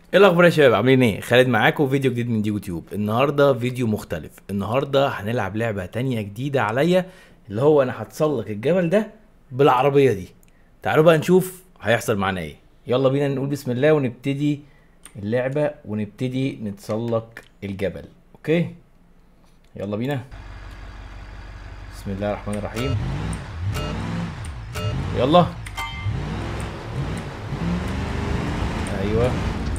ايه الاخبار يا شباب عاملين ايه خالد معاكم فيديو جديد من ديجو تيوب النهارده فيديو مختلف النهارده هنلعب لعبه تانية جديده عليا اللي هو انا هتسلق الجبل ده بالعربيه دي تعالوا بقى نشوف هيحصل معانا ايه يلا بينا نقول بسم الله ونبتدي اللعبه ونبتدي نتسلق الجبل اوكي يلا بينا بسم الله الرحمن الرحيم يلا ايوه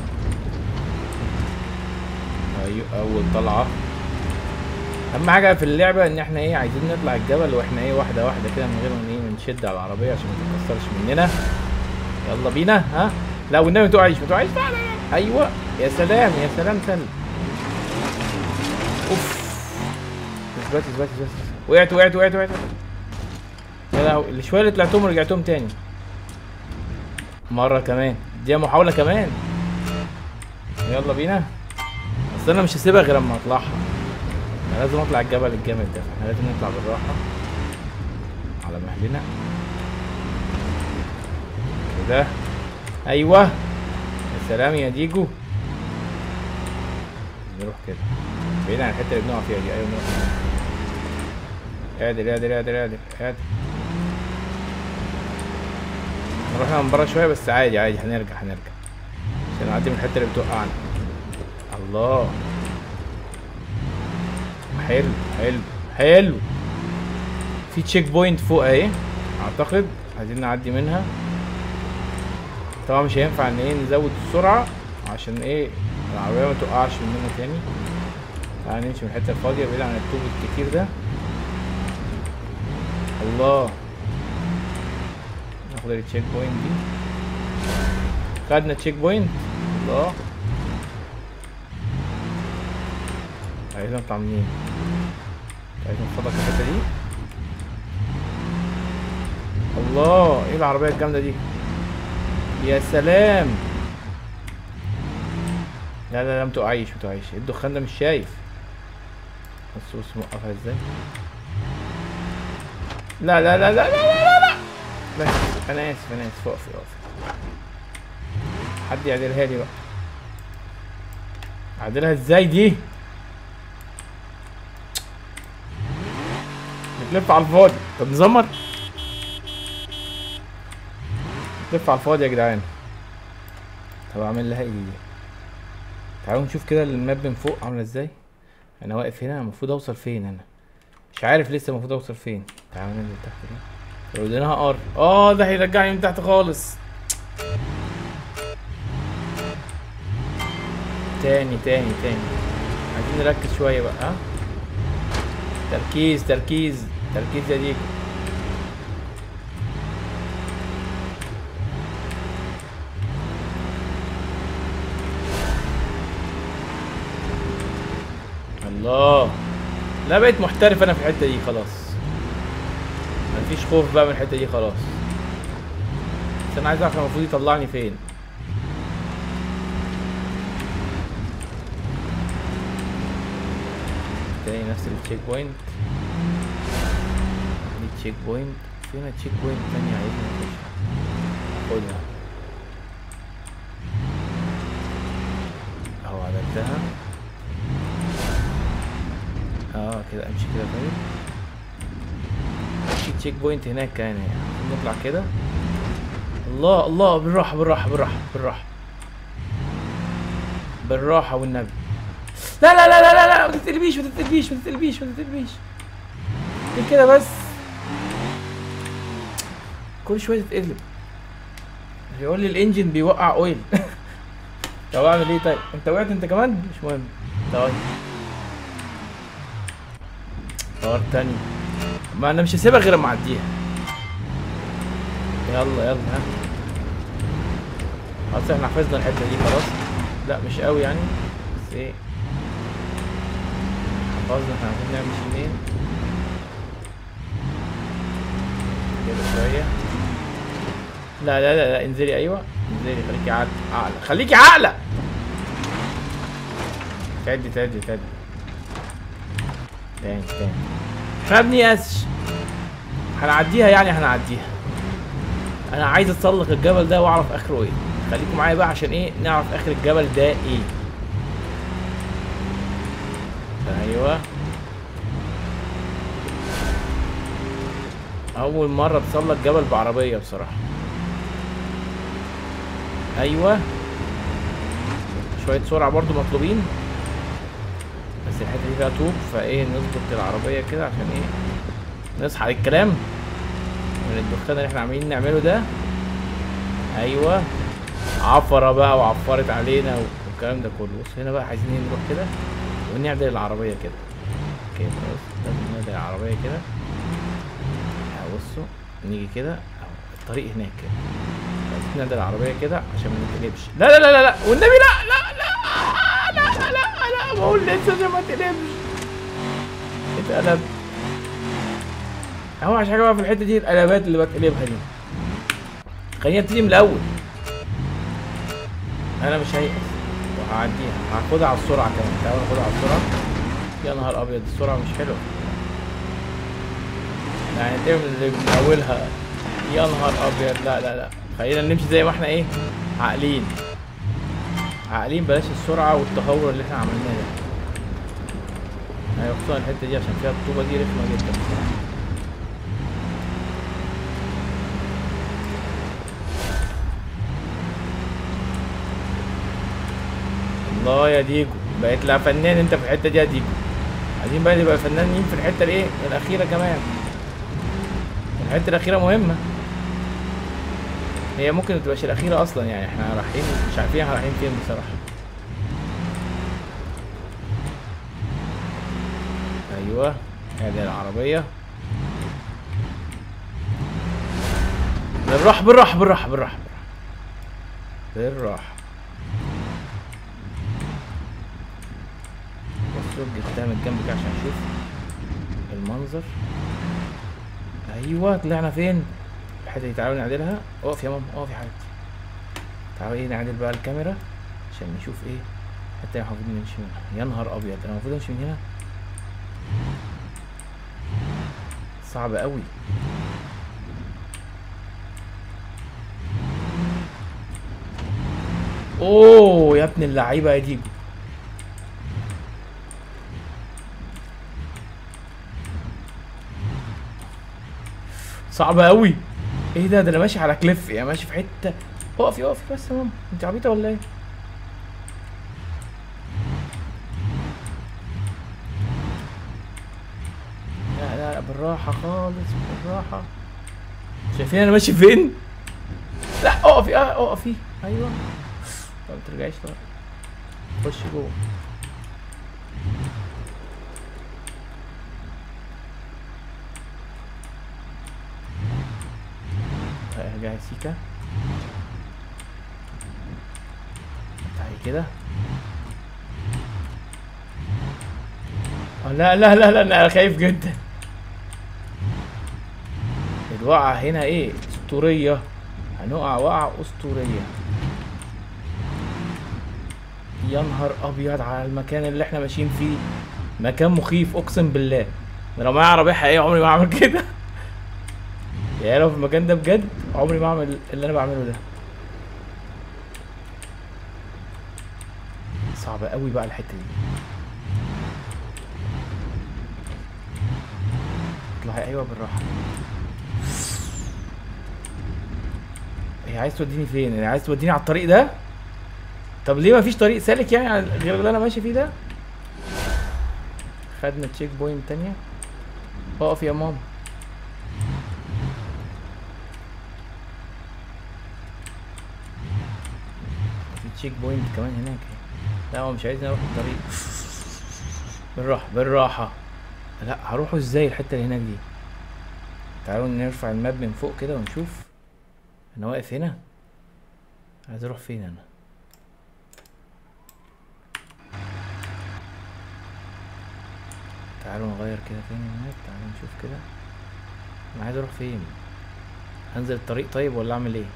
ايوه اول طلعه اهم حاجه في اللعبه ان احنا ايه عايزين نطلع الجبل واحنا ايه واحده واحده كده من غير ما ايه نشد على العربيه عشان ما تتكسرش مننا يلا بينا ها لا والنبي ما تقعيش ما تقعيش لا لا لا. ايوه يا سلام يا سلام سلم اوف اثبت اثبت اثبت وقعت وقعت وقعت وقعت يا لهوي الشويه اللي طلعتهم ورجعتهم تاني مره كمان دي محاوله كمان يلا بينا اصل انا مش هسيبها غير اما اطلعها انا لازم اطلع الجبل الجامد ده احنا لازم نطلع بالراحه على مهلنا كده ايوه يا سلام يا ديجو نروح كده بعيد عن الحته اللي بنقع فيها دي ايوه نروح اعدل اعدل اعدل اعدل اعدل رحنا من بره شويه بس عادي عادي هنرجع هنرجع عشان نعدي من الحته اللي بتوقعنا الله حلو حلو حلو في تشيك بوينت فوق اهي اعتقد عايزين نعدي منها طبعا مش هينفع ان ايه نزود السرعه عشان ايه العربيه ما تقعش مننا تاني تعالى نمشي من الحته الفاضيه بعيد عن الطوب الكتير ده الله ناخد التشيك بوينت دي خدنا تشيك بوينت الله عايزين نطلع منين عايزين نفضل الحته دي الله ايه العربيه الجامده دي يا سلام لا لا لا متقعيش متقعيش الدخان ده مش شايف بص بص موقفها ازاي لا لا لا لا لا لا لا بس انا اسف انا اسف اقفي اقفي حد يعدلها لي بقى اعدلها ازاي دي بتلف على الفاضي طب نزمر بتلف على الفاضي يا جدعان طب اعمل لها ايه دي تعالوا نشوف كده الماب من فوق عامله ازاي انا واقف هنا المفروض اوصل فين انا مش عارف لسه المفروض اوصل فين تعالوا ننزل تحت كده لو اديناها ار اه ده هيرجعني من تحت خالص تاني تاني تاني عايزين نركز شويه بقى ها تركيز تركيز تركيز يا ديكو الله لا بقيت محترف انا في الحته دي خلاص مفيش خوف بقى من الحته دي خلاص بس انا عايز اعرف المفروض يطلعني فين تاني نفس التشيك بوينت دي تشيك بوينت فينا تشيك بوينت تانية عايزنا نخش خدها اهو عدلتها اه كده امشي كده طيب في تشيك بوينت هناك كان يعني نطلع كده الله الله بالراحة بالراحة بالراحة بالراحة بالراحة والنبي لا لا لا لا لا لا ما تتقلبيش ما تتقلبيش ما تتقلبيش ما تتقلبيش ليه كده بس كل شوية تتقلب بيقول لي الانجن بيوقع اويل طب اعمل ايه طيب انت وقعت انت كمان مش مهم طيب طار تاني ما انا مش هسيبها غير اما اعديها يلا يلا ها خلاص احنا حفظنا الحته دي خلاص لا مش قوي يعني بس ايه حفظنا احنا عايزين نعمل منين كده شويه لا لا لا لا انزلي ايوه انزلي خليكي عقل اعلى خليكي عقله تعدي تعدي تعدي تاني تاني ما بنيأسش هنعديها يعني هنعديها انا عايز اتسلق الجبل ده واعرف اخره ايه خليكم معايا بقى عشان ايه نعرف اخر الجبل ده ايه ايوه اول مره اتسلق جبل بعربيه بصراحه ايوه شويه سرعه برضو مطلوبين بس الحته دي فيها طوب فايه نظبط العربيه كده عشان ايه نصحى للكلام من الدخان اللي احنا عاملين نعمله ده ايوه عفرة بقى وعفرت علينا والكلام ده كله بص هنا بقى عايزين إيه نروح كده ونعدل العربية كده كده بص لازم نعدل العربية كده أهو بصوا نيجي كده اهو الطريق هناك كده عايزين نعدل العربية كده عشان ما نتقلبش لا لا لا لا لا والنبي لا لا لا لا لا لا لا بقول لسه عشان ما تقلبش اتقلب اهو عشان حاجة بقى في الحتة دي القلبات اللي بتقلبها دي خلينا نبتدي من الأول انا مش هيأس وهعديها هاخدها على السرعه كمان تعالوا ناخدها على السرعه يا نهار ابيض السرعه مش حلوه يعني تعمل اللي من اولها يا نهار ابيض لا لا لا خلينا نمشي زي ما احنا ايه عاقلين عاقلين بلاش السرعه والتهور اللي احنا عملناه ده ايوه خصوصا الحته دي عشان فيها الطوبه دي رخمه جدا بصراحه الله يا ديجو بقيت لا فنان انت في الحته دي يا ديجو عايزين بقى نبقى فنانين في الحته الايه الاخيره كمان الحته الاخيره مهمه هي ممكن ما تبقاش الاخيره اصلا يعني احنا رايحين مش عارفين احنا رايحين فين بصراحه ايوه ادي العربيه بالراحه بالراحه بالراحه بالراحه بالراحه بصوا جبتها من الجنب كده عشان اشوف المنظر ايوه طلعنا فين الحته دي تعالوا نعدلها اقف يا ماما اقف يا حبيبتي تعالوا ايه نعدل بقى الكاميرا عشان نشوف ايه حتى المفروض نمشي منها يا نهار ابيض انا المفروض امشي من هنا صعب قوي اوه يا ابن اللعيبه يا ديجو صعبة قوي ايه ده ده انا ماشي على كليف يعني ماشي في حتة اقفي اقفي بس يا ماما انت عبيطة ولا ايه؟ لا لا لا بالراحة خالص بالراحة شايفين انا ماشي فين؟ لا اقفي اه اقفي ايوه طب ما ترجعيش طبعا خش جوه ارجعي سيكا تعالي كده آه، لا لا لا لا انا خايف جدا الوقعة هنا ايه اسطورية هنقع وقعة اسطورية يا نهار ابيض على المكان اللي احنا ماشيين فيه مكان مخيف اقسم بالله ده لو معايا عربية حقيقية عمري ما اعمل كده يعني لو في المكان ده بجد عمري ما اعمل اللي انا بعمله ده صعبة قوي بقى الحتة دي اطلعي ايوه بالراحة هي عايز توديني فين؟ هي عايز توديني على الطريق ده؟ طب ليه مفيش طريق سالك يعني غير اللي انا ماشي فيه ده؟ خدنا تشيك بوينت تانية اقف يا ماما في تشيك بوينت كمان هناك لا هو مش عايزني اروح الطريق بالراحة بالراحة لا هروحوا ازاي الحتة اللي هناك دي تعالوا نرفع الماب من فوق كده ونشوف انا واقف هنا عايز اروح فين انا تعالوا نغير كده تاني هناك تعالوا نشوف كده انا عايز اروح فين هنزل الطريق طيب ولا اعمل ايه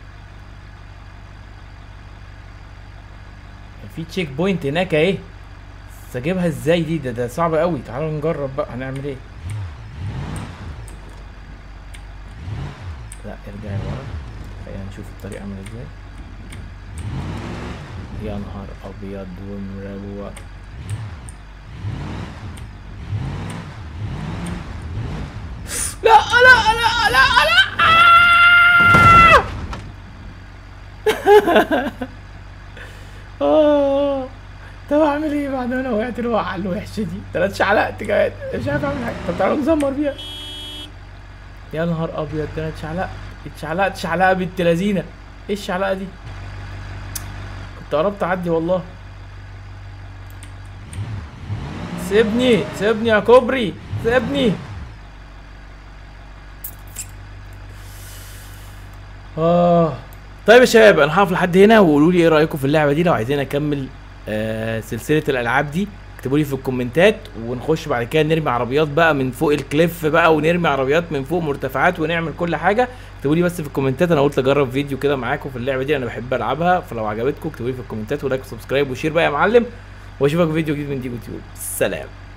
في تشيك بوينت هناك اهي بس اجيبها ازاي دي ده ده صعب قوي تعالوا نجرب بقى هنعمل ايه لا ارجعي ورا خلينا نشوف الطريق عامل ازاي يا نهار ابيض ومروق لا لا لا لا لا اه طب اعمل ايه بعد ما انا وقعت الوقعه الوحشه دي ثلاث شعلقت كمان مش عارف اعمل حاجه طب تعالوا نزمر بيها يا نهار ابيض ده انا اتشعلقت اتشعلقت شعلقه بنت لذينه ايه الشعلقه دي كنت قربت اعدي والله سيبني سيبني يا كوبري سيبني اه طيب يا شباب انا هقف لحد هنا وقولوا لي ايه رايكم في اللعبه دي لو عايزين اكمل آه سلسله الالعاب دي اكتبوا لي في الكومنتات ونخش بعد كده نرمي عربيات بقى من فوق الكليف بقى ونرمي عربيات من فوق مرتفعات ونعمل كل حاجه اكتبوا لي بس في الكومنتات انا قلت اجرب فيديو كده معاكم في اللعبه دي انا بحب العبها فلو عجبتكم اكتبوا لي في الكومنتات ولايك وسبسكرايب وشير بقى يا معلم واشوفك في فيديو جديد من ديجو تيوب سلام